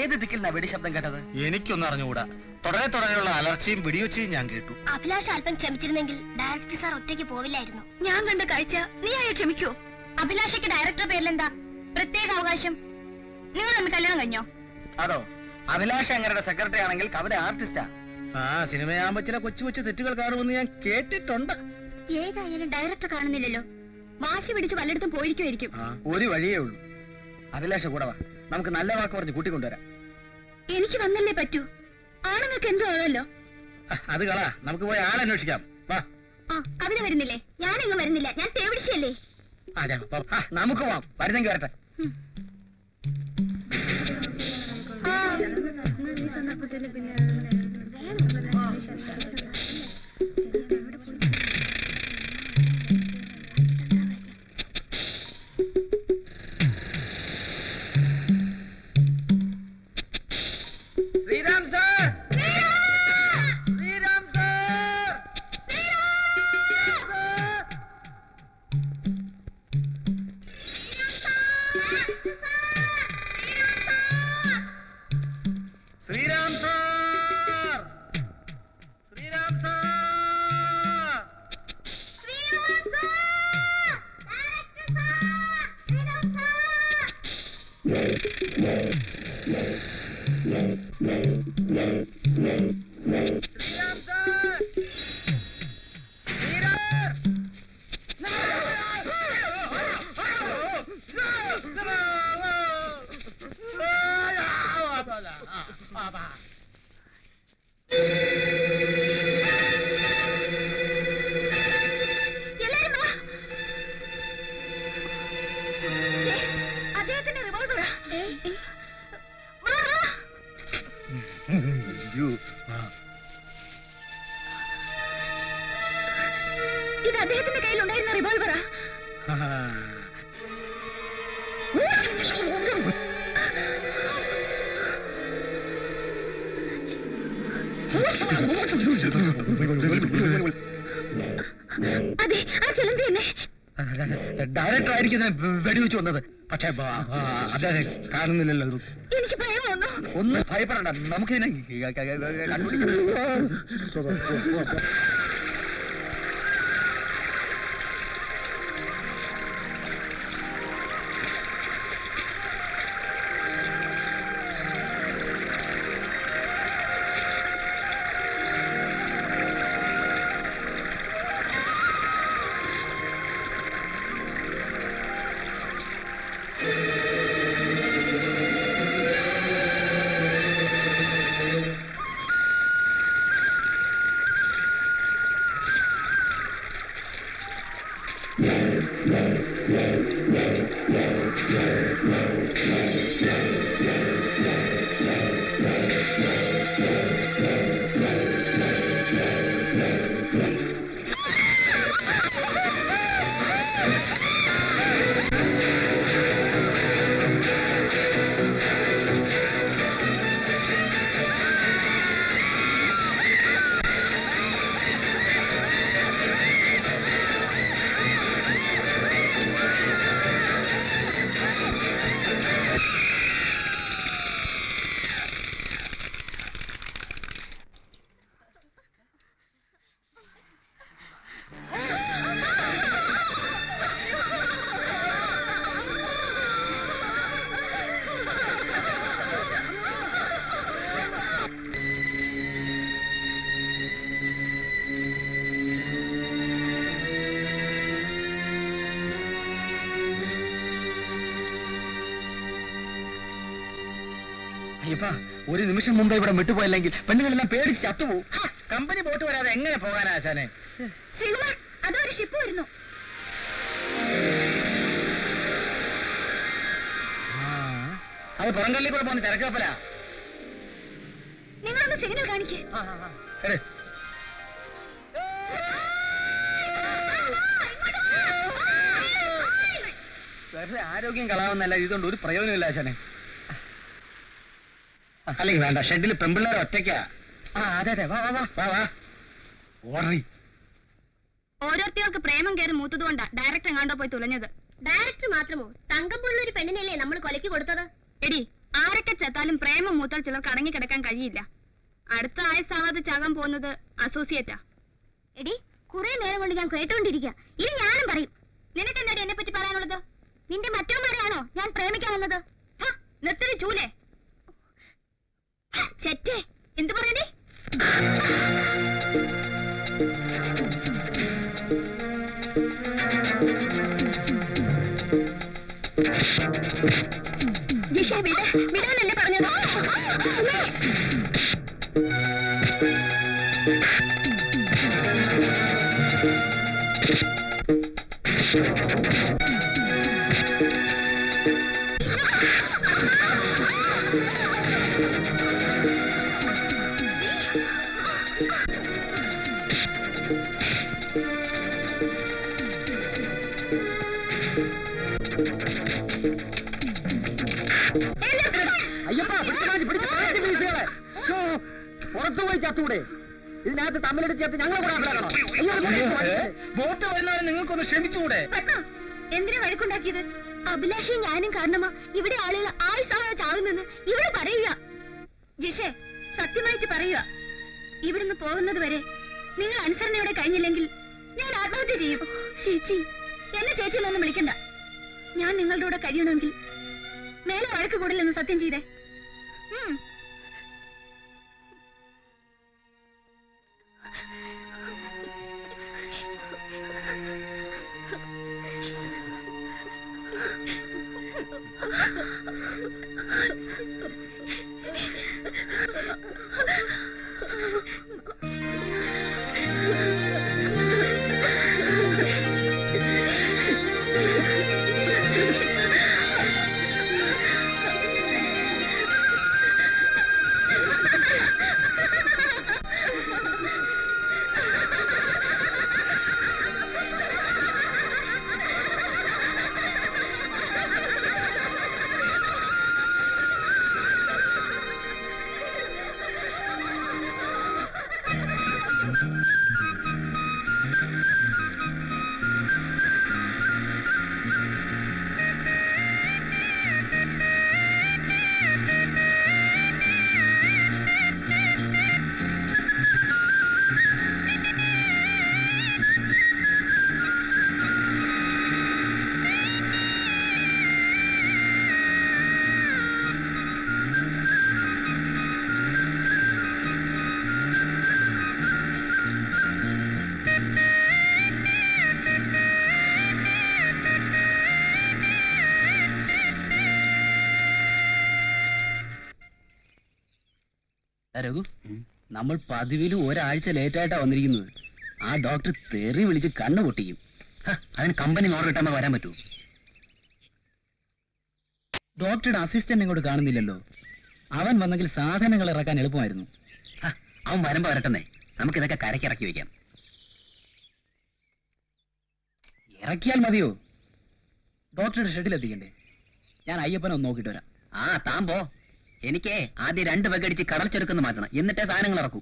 ഏത് ദിക്കിൽ നിന്നാ വെടിശബ്ദം കേട്ടത് എനിക്കൊന്നും അറിഞ്ഞുകൂടാ തുടരെ തുടരെയുള്ള അലർച്ചയും വെടിയൊച്ചയും ഞാൻ കേട്ടു അഭിലാഷ് അല്പം ക്ഷമിച്ചിരുന്നെങ്കിൽ ഡയറക്ടർ സാർ ഒറ്റയ്ക്ക് പോവില്ലായിരുന്നു ഞാൻ കണ്ട കാഴ്ച നീ ആയോ ക്ഷമിക്കോ അഭിലാഷയ്ക്ക് ഡയറക്ടർ പേരിലെന്താ പ്രത്യേക അവകാശം നിങ്ങൾ തമ്മിൽ കല്യാണം കഴിഞ്ഞോ അതോ അഭിലാഷ് അങ്ങരുടെ സെക്രട്ടറി ആണെങ്കിൽ കവിത ആർട്ടിസ്റ്റാ ആ സിനിമയാകുമ്പോ ചില കൊച്ചു കൊച്ചു തെറ്റുകൾ കാണുമെന്ന് ഞാൻ കേട്ടിട്ടുണ്ട് ഏതായാലും ഡയറക്ടർ കാണുന്നില്ലല്ലോ വാശി പിടിച്ച് പലയിടത്തും പോയിരിക്കുമായിരിക്കും ആ ഒരു വഴിയേ ഉള്ളൂ അഭിലാഷ കൂടെ വാ നമുക്ക് നല്ല വാക്ക് പറഞ്ഞ് കൂട്ടിക്കൊണ്ടുവരാം എനിക്ക് വന്നല്ലേ പറ്റൂ ആണുങ്ങൾക്ക് എന്തോ ആണല്ലോ ആ, അത് കളാ നമുക്ക് പോയി ആളന്വേഷിക്കാം വാ ആ കവിത വരുന്നില്ലേ ഞാനെങ്ങും വരുന്നില്ല ഞാൻ തേവിടിച്ചല്ലേ ആ, ഞാൻ വാ. ആ, നമുക്ക് പോവാം വരുന്നെങ്കിൽ വരട്ടെ Shriram sir Shriram sir Shriram sir Shriram sir Shriram sir Shriram എല്ലാരും വാ. ദേ, അദ്ദേഹത്തിന്റെ റിവോൾവറാ വാ, വാ. ഇത് അദ്ദേഹത്തിന്റെ കയ്യിലുണ്ടായിരുന്ന റിവോൾവറാ അതെ ആ ചെലന്തി തന്നെ ഡയറക്ടർ ആയിരിക്കും ഇതിനെ വെടിവെച്ച് വന്നത് പക്ഷെ അദ്ദേഹം കാണുന്നില്ലല്ലോ ഇത്. എനിക്ക് ഭയം വന്നു ഒന്ന് ഭയപ്പെടണ്ട നമുക്കിതിനെ കണ്ടുപിടിക്കാം അയ്യപ്പ ഒരു നിമിഷം മുമ്പ് ഇവിടെ വിട്ടുപോയില്ലെങ്കിൽ പെണ്ണുങ്ങളെല്ലാം പേടിച്ച് ചത്തുപോകും ഹാ, കമ്പനി ബോട്ട് വരാതെ എങ്ങനെ പോകാനാ ആശാനെ ശ്രീകുമാർ അതോ ഒരു ഷിപ്പ് വരുന്നു അത് പുറംകള്ളിൽ കൂടെ പോകുന്ന ചരക്ക് കപ്പലാ നിങ്ങളൊന്ന് സിഗ്നൽ കാണിക്കേ എട്. വെറുതെ ആരോഗ്യം കളാവുന്നല്ല ഇതുകൊണ്ട് ഒരു പ്രയോജനമില്ല ആശാനെ അല്ലെങ്കിൽ വേണ്ട ഷെഡിൽ പെമ്പിള്ളേർ ഒറ്റയ്ക്കാ ആ അതെ അതെ വാ വാ വാ വാ വാ ഓർഡറി ഓരോരുത്തർക്ക് പ്രേമം കയറി മൂത്തതുകൊണ്ടാ ഡയറക്ടർ എങ്ങാണ്ടോ പോയി തുലഞ്ഞത് ഡയറക്ടർ മാത്രമോ തങ്കം പോലുള്ള ഒരു പെണ്ണിനല്ലേ നമ്മൾ കൊലക്ക് കൊടുത്തത് എടി ആരൊക്കെ ചത്താലും എന്നാലും പ്രേമം മൂത്താൽ ചിലർക്ക് അടങ്ങി കിടക്കാൻ കഴിയില്ല അടുത്ത ആയസാവാതെ ചാകാൻ പോകുന്നത് അസോസിയേറ്റാ എടി കുറെ നേരം കൊണ്ട് ഞാൻ കേട്ടോണ്ടിരിക്കുക ഇനി ഞാനും പറയും നിനക്ക് എന്താ എന്നെ പറ്റി പറയാനുള്ളത് നിന്റെ മറ്റവന്മാരെയാണോ ഞാൻ പ്രേമിക്കാൻ വന്നത് ഹ, നിർത്തടി ചൂലേ ചെറ്റേ എന്തു പറഞ്ഞേ ജിഷ വിട വിടാനല്ലേ പറഞ്ഞത് അമ്മേ. അയ്യപ്പാ പിടിച്ച് മാറ്റി, പിടിച്ച് മാറ്റി വീസുകളെ. ശ്ശോ, പുറത്തു പോയി ചത്തൂടെ ഇതിനകത്ത് തമ്മിലിട്ട് ചേർത്ത് ഞങ്ങൾ കൂടെ ആപ്പിലാക്കണോ അയ്യോ അത് അയ്യോ, പിടിച്ച് ഏ? മാറ്റി. വോട്ട് വരുന്നവരെ നിങ്ങൾക്കൊന്ന് ക്ഷമിച്ചുകൂടെ പത്മ, എന്തിനാ വഴക്കുണ്ടാക്കിയത് അഭിലാഷയും ഞാനും കാരണമാ ഇവിടെ ആളുകൾ ആയുസാവാതെ ചാകുന്നെന്ന് ഇവിടെ പറയുക ജിഷേ സത്യമായിട്ട് പറയുക ഇവിടുന്ന് പോകുന്നത് വരെ നിങ്ങൾ അനുസരണയോടെ കഴിഞ്ഞില്ലെങ്കിൽ ഞാൻ ആത്മഹത്യ ചെയ്യും ചേച്ചി എന്നെ ചേച്ചി എന്നൊന്നും വിളിക്കണ്ട ഞാൻ നിങ്ങളുടെ കൂടെ കഴിയണമെങ്കിൽ മേലെ വഴക്ക് കൂടില്ലെന്ന് സത്യം ചെയ്തേ ഉം. ആ, രഘു നമ്മൾ പതിവിലും ഒരാഴ്ച ലേറ്റായിട്ടാ വന്നിരിക്കുന്നത് ആ ഡോക്ടർ തെറി വിളിച്ച് കണ്ണു പൊട്ടിക്കും ഹ, അതിന് കമ്പനി ഓർഡർ കിട്ടാൻ വരാൻ പറ്റൂ ഡോക്ടറുടെ അസിസ്റ്റന്റ് ഇങ്ങോട്ട് കാണുന്നില്ലല്ലോ അവൻ വന്നെങ്കിൽ സാധനങ്ങൾ ഇറക്കാൻ എളുപ്പമായിരുന്നു ഹ, അവൻ വരുമ്പോ വരട്ടെന്നേ നമുക്ക് ഇതൊക്കെ കരക്കിറക്കി വെക്കാം ഇറക്കിയാൽ മതിയോ ഡോക്ടറുടെ ഷെഡിൽ എത്തിക്കണ്ടേ ഞാൻ അയ്യപ്പനെ ഒന്ന് നോക്കിയിട്ട് വരാം ആ താൻ പോ എനിക്ക് ആദ്യം രണ്ട് ബഗടിച്ച് കടൽ ചെറുക്കുന്ന മാറ്റണം എന്നിട്ടേ സാധനങ്ങൾ ഇറക്കൂ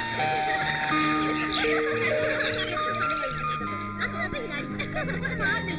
ആ